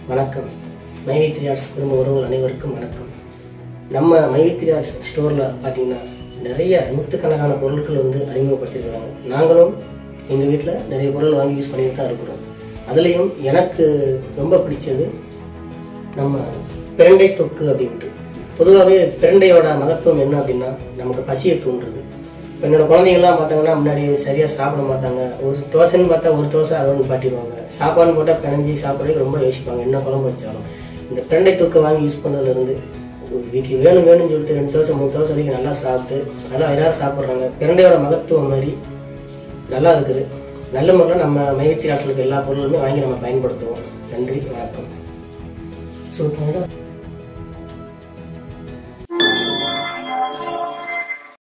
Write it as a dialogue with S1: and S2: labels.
S1: வணக்கம் மைவித்ரி ஆர்ட்ஸ் குடும்ப உறவுகள் அனைவருக்கும் வணக்கம் நம்ம மைவித்ரி ஆர்ட்ஸ் ஸ்டோரில் பார்த்தீங்கன்னா நிறைய நூற்றுக்கணக்கான பொருட்கள் வந்து அறிமுகப்படுத்தியிருக்கிறாங்க நாங்களும் எங்கள் வீட்டில் நிறைய பொருள் வாங்கி யூஸ் பண்ணிட்டு தான் இருக்கிறோம் அதுலேயும் எனக்கு ரொம்ப பிடிச்சது நம்ம பிரண்டை தொக்கு அப்படின்ட்டு பொதுவாகவே பிரண்டையோட மகத்துவம் என்ன அப்படின்னா நமக்கு பசியை தூண்டுறது இப்போ என்னோட குழந்தைங்கள்லாம் பார்த்தாங்கன்னா முன்னாடி சரியாக சாப்பிட மாட்டாங்க ஒரு தோசைன்னு பார்த்தா ஒரு தோசை அதை ஒன்று பாட்டிடுவாங்க சாப்பாடுன்னு போட்டால் பிணைஞ்சி சாப்பிட்றதுக்கு ரொம்ப யோசிப்பாங்க என்ன குழம்பு வச்சாலும் இந்த பிரண்டை தொக்கை வாங்கி யூஸ் பண்ணுறதுலேருந்து இதுக்கு வேணும் வேணும்னு சொல்லிட்டு ரெண்டு தோசை மூணு தோசை வரைக்கும் நல்லா சாப்பிட்டு நல்லா வயிறார சாப்பிட்றாங்க பிரண்டையோட மகத்துவம் மாதிரி நல்லா இருக்குது நல்ல முறையில் நம்ம மைவித்தி ராசலுக்கு எல்லா பொருளுமே வாங்கி நம்ம பயன்படுத்துவோம் நன்றி வணக்கம் ஸோ